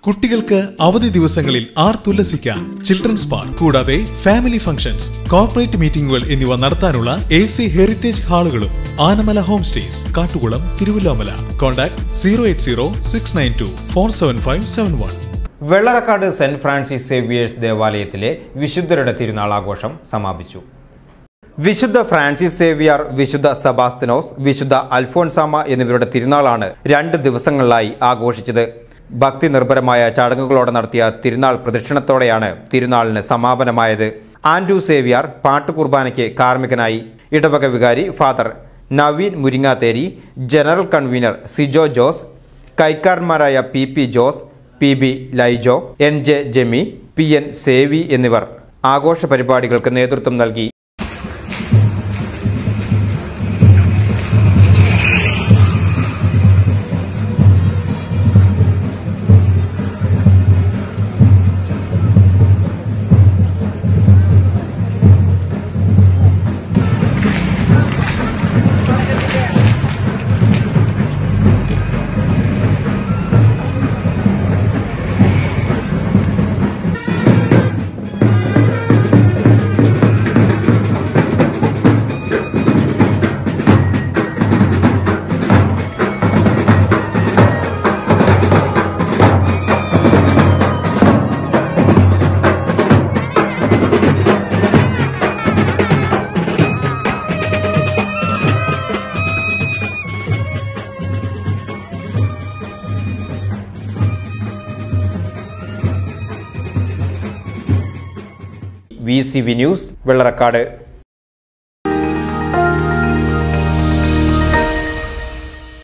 കുട്ടികൾക്ക് അവധി ദിവസങ്ങളിൽ ആർത്തുല്ലസിക്കാൻ ചിൽഡ്രൻസ് പാർക്ക് കൂടാതെ ഫാമിലി ഫംഗ്ഷൻസ് കോർപ്പറേറ്റ് മീറ്റിംഗുകൾ എന്നിവ നടത്താനുള്ള എ സി ഹെറിറ്റേജ് ഹാളുകളും Anamala home stays Kattukulam Thiruvallamala contact zero eight zero six nine two four seven five seven one Vellarakkad saint Francis Xavier's ദേവാലയത്തിലെ വിശുദ്ധരുടെ തിരുനാൾ ആഘോഷം സമാപിച്ചു വിശുദ്ധ ഫ്രാൻസിസ് സേവിയർ വിശുദ്ധ സെബാസ്തിനോസ് വിശുദ്ധ അൽഫോൺസാമ എന്നിവരുടെ തിരുനാളാണ് രണ്ട് ദിവസങ്ങളിലായി ആഘോഷിച്ചത് ഭക്തി നിർഭരമായ ചടങ്ങുകളോടെ നടത്തിയ തിരുനാൾ പ്രദക്ഷിണത്തോടെയാണ് തിരുനാളിന് സമാപനമായത് ആൻഡ്രു സേവിയർ പാട്ടുകുർബാനയ്ക്ക് കാർമ്മികനായി ഇടവക വികാരി father Naveen Muringathery general convener Sijo Jose കൈക്കാരന്മാരായ P P Jose P B Laijo N J Jemi P N Sevi എന്നിവർ ആഘോഷ പരിപാടികൾക്ക് നേതൃത്വം നൽകി V C V news Vellarakkad